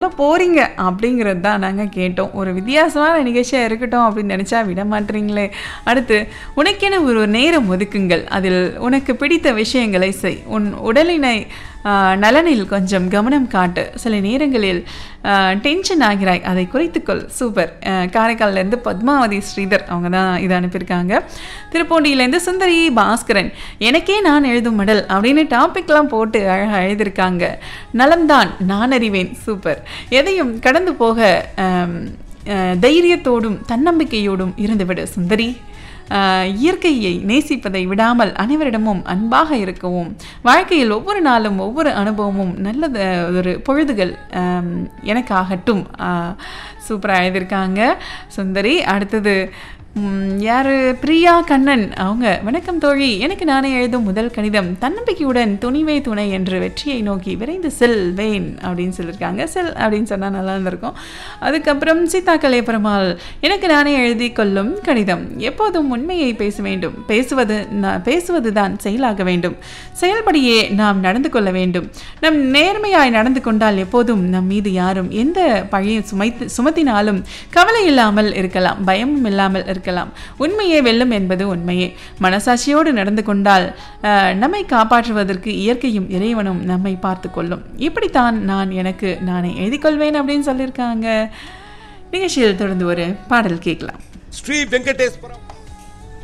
போறீங்க அப்படிங்கிறது தான் நாங்கள் கேட்டோம் ஒரு வித்தியாசமான நிகழ்ச்சியாக இருக்கட்டும் அப்படின்னு நினச்சா விட மாட்டீங்களே அடுத்து உனக்கென ஒரு நேரம் ஒதுக்குங்கள் அதில் உனக்கு பிடித்த விஷயங்களை செய் உன் உடலினை ஆஹ், நலனில் கொஞ்சம் கவனம் காட்டு சில நேரங்களில் டென்ஷன் ஆகிறாய் அதை குறைத்துக்கொள் சூப்பர் காரைக்கால்லேருந்து பத்மாவதி ஸ்ரீதர் அவங்க தான் இதை அனுப்பியிருக்காங்க திருப்பூண்டியிலேருந்து சுந்தரி பாஸ்கரன் எனக்கே நான் எழுதும் மடல் அப்படின்னு டாபிக்லாம் போட்டு அழகாக எழுதியிருக்காங்க நலம்தான் நான் அறிவேன் சூப்பர் எதையும் கடந்து போக ஆம், அஹ், தைரியத்தோடும் தன்னம்பிக்கையோடும் இருந்துவிடு சுந்தரி ஆஹ் இயற்கையை நேசிப்பதை விடாமல் அனைவரிடமும் அன்பாக இருக்கவும் வாழ்க்கையில் ஒவ்வொரு நாளும் ஒவ்வொரு அனுபவமும் நல்லது ஒரு பொழுதுகள் ஆம், எனக்கு ஆகட்டும் சூப்பராக எழுதியிருக்காங்க சுந்தரி அடுத்தது ம், யாரு பிரியா கண்ணன் அவங்க வணக்கம் தோழி எனக்கு நானே எழுதும் முதல் கடிதம் தன்னம்பிக்கையுடன் துணிவே துணை என்று வெற்றியை நோக்கி விரைந்து செல்வேன் அப்படின்னு சொல்லியிருக்காங்க செல் அப்படின்னு சொன்னால் நல்லா இருந்திருக்கும் அதுக்கப்புறம் சீதா கலை பெருமாள் எனக்கு நானே எழுதி கொள்ளும் கடிதம் எப்போதும் உண்மையை பேச வேண்டும் பேசுவது நா- பேசுவது தான் செயலாக வேண்டும் செயல்படியே நாம் நடந்து கொள்ள வேண்டும் நம் நேர்மையாய் நடந்து கொண்டால் எப்போதும் நம் மீது யாரும் எந்த பழியும் சுமைத்து சுமத்தினாலும் கவலை இல்லாமல் இருக்கலாம் பயமும் இல்லாமல் இருக்கலாம் உண்மையே வெல்லும் என்பது உண்மையே மனசாட்சியோடு நடந்து கொண்டால் அஹ், நம்மை காப்பாற்றுவதற்கு இயற்கையும் இறைவனும் நம்மை பார்த்து கொள்ளும் இப்படித்தான் நான் எனக்கு நானே எழுதிக்கொள்வேன் அப்படின்னு சொல்லியிருக்காங்க நிகழ்ச்சியில் தொடர்ந்து ஒரு பாடல் கேட்கலாம் ஸ்ரீ வெங்கடேஸ்வரம்